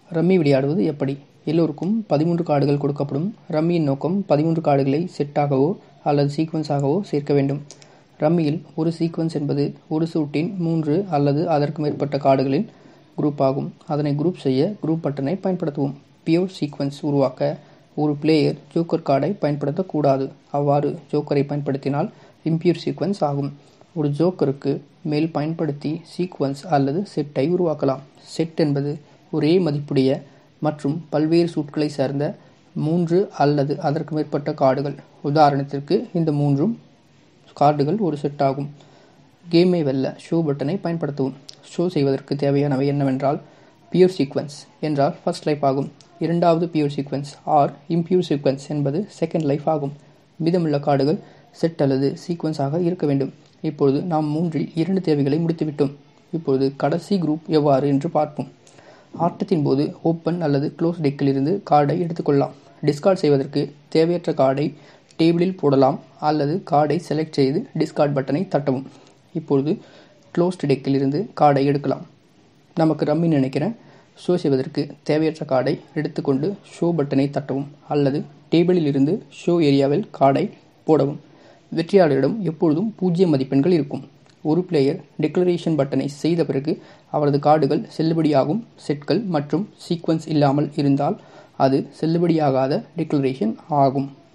rummy விளையாடுவது எப்படி எல்லோருக்கும் பதிமூன்று கார்டுகள் கொடுக்கப்படும் ரம்மியின் நோக்கம் பதிமூன்று கார்டுகளை செட்டாகவோ அல்லது சீக்வன்ஸாகவோ சேர்க்க வேண்டும் ரம்மியில் ஒரு சீக்வன்ஸ் என்பது ஒரு சூட்டின் மூன்று அல்லது அதற்கு மேற்பட்ட கார்டுகளின் குரூப் ஆகும் அதனை குரூப் செய்ய குரூப் பட்டனை பயன்படுத்துவோம் பியூர் சீக்வன்ஸ் உருவாக்க ஒரு பிளேயர் ஜோக்கர் கார்டை பயன்படுத்தக்கூடாது அவ்வாறு ஜோக்கரை பயன்படுத்தினால் இம்பியூர் சீக்வன்ஸ் ஆகும் ஒரு ஜோக்கருக்கு மேல் பயன்படுத்தி சீக்வன்ஸ் அல்லது செட்டை உருவாக்கலாம் செட் என்பது ஒரே மதிப்புடைய மற்றும் பல்வேறு சூட்களை சேர்ந்த மூன்று அல்லது அதற்கு மேற்பட்ட கார்டுகள் உதாரணத்திற்கு இந்த மூன்றும் கார்டுகள் ஒரு செட் ஆகும் கேமை வெல்ல ஷோ பட்டனை பயன்படுத்தவும் ஷோ செய்வதற்கு தேவையானவை என்னவென்றால் பியூர் சீக்வன்ஸ் என்றால் ஃபர்ஸ்ட் லைஃப் ஆகும் இரண்டாவது pure sequence or impure sequence என்பது செகண்ட் லைஃப் ஆகும் மீதமுள்ள கார்டுகள் செட் அல்லது சீக்வன்ஸாக இருக்க வேண்டும் இப்பொழுது நாம் மூன்றில் இரண்டு தேவைகளை முடித்துவிட்டோம் இப்பொழுது கடைசி குரூப் எவ்வாறு என்று பார்ப்போம் ஆட்டத்தின் போது ஓப்பன் அல்லது க்ளோஸ் டெக்கில் இருந்து கார்டை எடுத்துக்கொள்ளலாம் டிஸ்கார்ட் செய்வதற்கு தேவையற்ற கார்டை டேபிளில் போடலாம் அல்லது கார்டை செலக்ட் செய்து டிஸ்கார்ட் பட்டனை தட்டவும் இப்பொழுது க்ளோஸ்ட் டெக்கில் இருந்து கார்டை எடுக்கலாம் நமக்கு ரம்மி நினைக்கிறேன் ஷோ செய்வதற்கு தேவையற்ற கார்டை எடுத்துக்கொண்டு ஷோ பட்டனை தட்டவும் அல்லது டேபிளில் இருந்து ஷோ ஏரியாவில் கார்டை போடவும் வெற்றியாளரிடம் எப்பொழுதும் பூஜ்ஜிய மதிப்பெண்கள் இருக்கும் ஒரு பிளேயர் டிக்ளரேஷன் பட்டனை செய்த பிறகு அவரது கார்டுகள் செல்லுபடியாகும் செட்கள் மற்றும் சீக்வன்ஸ் இல்லாமல் இருந்தால் அது செல்லுபடியாகாத டிக்ளரேஷன் ஆகும்